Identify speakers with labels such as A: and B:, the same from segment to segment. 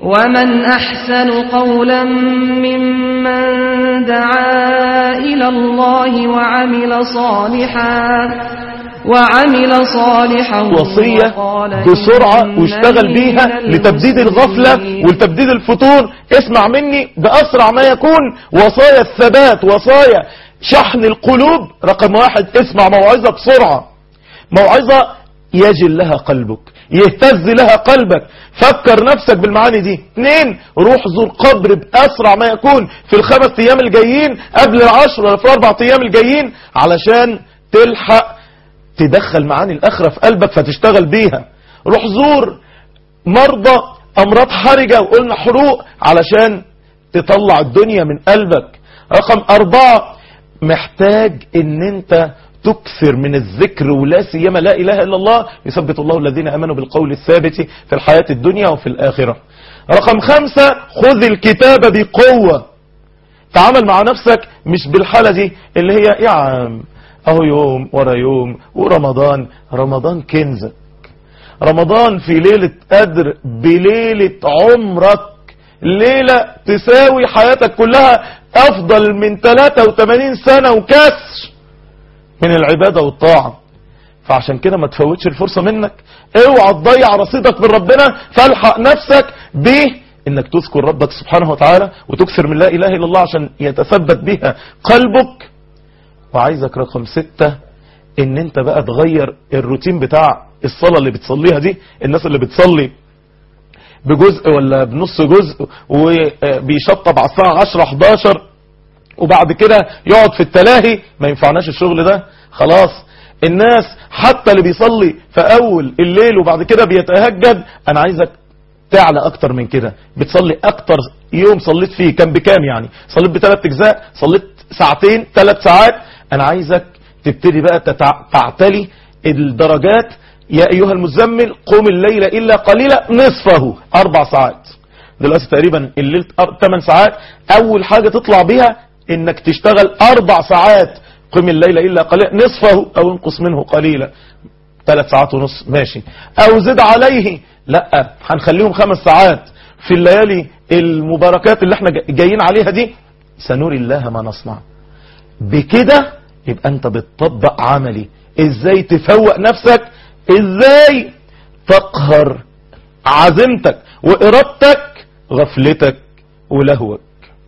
A: ومن أحسن قولا ممن دعا إلى الله وعمل صالحا وعمل صالحا
B: وصية
A: وقال
B: بسرعة
A: إنني
B: واشتغل بيها
A: من
B: لتبديد الغفلة
A: المسلمين.
B: ولتبديد الفتور اسمع مني بأسرع ما يكون وصايا الثبات وصايا شحن القلوب رقم واحد اسمع موعظة بسرعة موعظة يجل لها قلبك يهتز لها قلبك فكر نفسك بالمعاني دي اثنين روح زور قبر بأسرع ما يكون في الخمس ايام الجايين قبل العشر ولا في الاربع ايام الجايين علشان تلحق تدخل معاني الآخرة في قلبك فتشتغل بيها روح زور مرضى أمراض حرجة وقلنا حروق علشان تطلع الدنيا من قلبك رقم أربعة محتاج ان انت تكثر من الذكر ولا سيما لا إله إلا الله يثبت الله الذين أمنوا بالقول الثابت في الحياة الدنيا وفي الآخرة رقم خمسة خذ الكتاب بقوة تعامل مع نفسك مش بالحالة دي اللي هي يا عم اهو يوم ورا يوم ورمضان رمضان كنزك رمضان في ليلة قدر بليلة عمرك ليلة تساوي حياتك كلها افضل من 83 سنة وكسر من العبادة والطاعة فعشان كده ما تفوتش الفرصة منك اوعى تضيع رصيدك من ربنا فالحق نفسك به انك تذكر ربك سبحانه وتعالى وتكثر من لا اله الا الله عشان يتثبت بها قلبك وعايزك رقم ستة ان انت بقى تغير الروتين بتاع الصلاة اللي بتصليها دي الناس اللي بتصلي بجزء ولا بنص جزء وبيشطب على الساعة 10 11 وبعد كده يقعد في التلاهي ما ينفعناش الشغل ده خلاص الناس حتى اللي بيصلي في اول الليل وبعد كده بيتهجد انا عايزك تعلى اكتر من كده بتصلي اكتر يوم صليت فيه كان بكام يعني صليت بثلاث اجزاء صليت ساعتين ثلاث ساعات انا عايزك تبتدي بقى تتع... تعتلي الدرجات يا ايها المزمل قم الليل الا قليلا نصفه اربع ساعات دلوقتي تقريبا الليل 8 ساعات اول حاجة تطلع بيها انك تشتغل اربع ساعات قم الليل الا قليلا نصفه او انقص منه قليلا ثلاث ساعات ونص ماشي او زد عليه لا هنخليهم خمس ساعات في الليالي المباركات اللي احنا جايين عليها دي سنري الله ما نصنع بكده يبقى انت بتطبق عملي ازاي تفوق نفسك ازاي تقهر عزيمتك وارادتك غفلتك ولهوك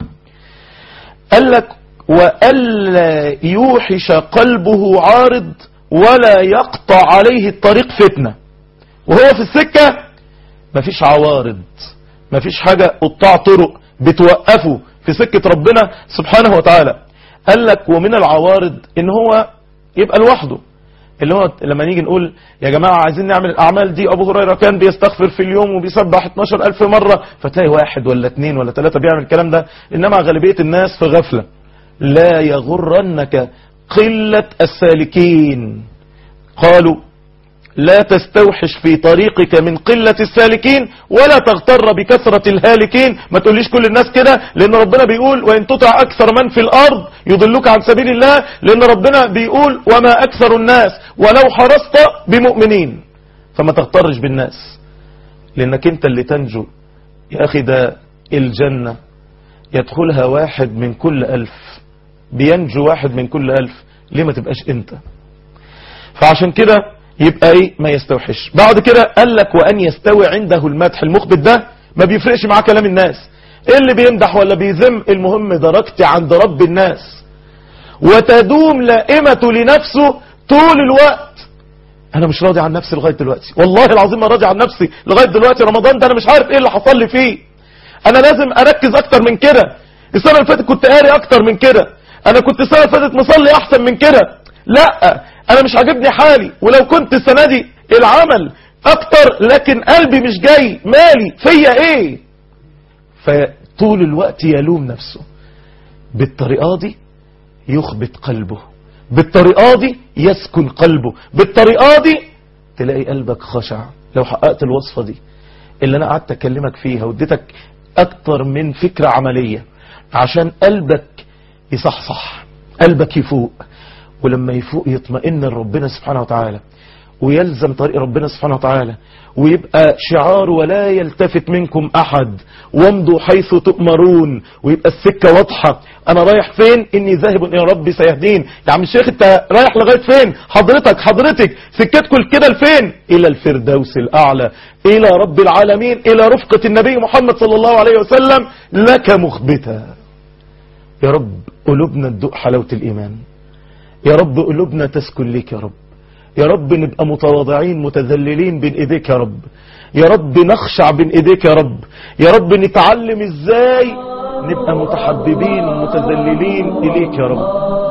B: قال لك وألا يوحش قلبه عارض ولا يقطع عليه الطريق فتنة وهو في السكة مفيش عوارض مفيش حاجة قطاع طرق بتوقفه في سكة ربنا سبحانه وتعالى قال لك ومن العوارض ان هو يبقى لوحده اللي هو لما نيجي نقول يا جماعة عايزين نعمل الأعمال دي أبو هريرة كان بيستغفر في اليوم وبيسبح 12 ألف مرة فتلاقي واحد ولا اتنين ولا ثلاثة بيعمل الكلام ده إنما غالبية الناس في غفلة لا يغرنك قلة السالكين قالوا لا تستوحش في طريقك من قلة السالكين ولا تغتر بكثرة الهالكين ما تقوليش كل الناس كده لأن ربنا بيقول وإن تطع أكثر من في الأرض يضلوك عن سبيل الله لأن ربنا بيقول وما أكثر الناس ولو حرصت بمؤمنين فما تغترش بالناس لأنك أنت اللي تنجو يا أخي ده الجنة يدخلها واحد من كل ألف بينجو واحد من كل ألف ليه ما تبقاش أنت فعشان كده يبقى ايه ما يستوحش بعد كده قال لك وان يستوي عنده المدح المخبت ده ما بيفرقش معاه كلام الناس ايه اللي بيمدح ولا بيذم المهم درجتي عند رب الناس وتدوم لائمة لنفسه طول الوقت انا مش راضي عن نفسي لغاية دلوقتي والله العظيم ما راضي عن نفسي لغاية دلوقتي رمضان ده انا مش عارف ايه اللي حصل لي فيه انا لازم اركز اكتر من كده السنة اللي فاتت كنت قاري اكتر من كده انا كنت السنة اللي فاتت مصلي احسن من كده لا انا مش عاجبني حالي ولو كنت السنة دي العمل اكتر لكن قلبي مش جاي مالي فيا ايه فطول الوقت يلوم نفسه بالطريقة دي يخبط قلبه بالطريقة دي يسكن قلبه بالطريقة دي تلاقي قلبك خشع لو حققت الوصفة دي اللي انا قعدت اكلمك فيها واديتك اكتر من فكرة عملية عشان قلبك يصحصح قلبك يفوق ولما يفوق يطمئن لربنا سبحانه وتعالى ويلزم طريق ربنا سبحانه وتعالى ويبقى شعار ولا يلتفت منكم أحد وامضوا حيث تؤمرون ويبقى السكة واضحة أنا رايح فين إني ذاهب إلى ربي سيهدين يا عم الشيخ أنت رايح لغاية فين حضرتك حضرتك سكتكم كده لفين إلى الفردوس الأعلى إلى رب العالمين إلى رفقة النبي محمد صلى الله عليه وسلم لك مخبتا يا رب قلوبنا تدوق حلاوة الإيمان يا رب قلوبنا تسكن لك يا رب يا رب نبقى متواضعين متذللين بين ايديك يا رب يا رب نخشع بين ايديك يا رب يا رب نتعلم ازاي نبقى متحببين ومتذللين اليك يا رب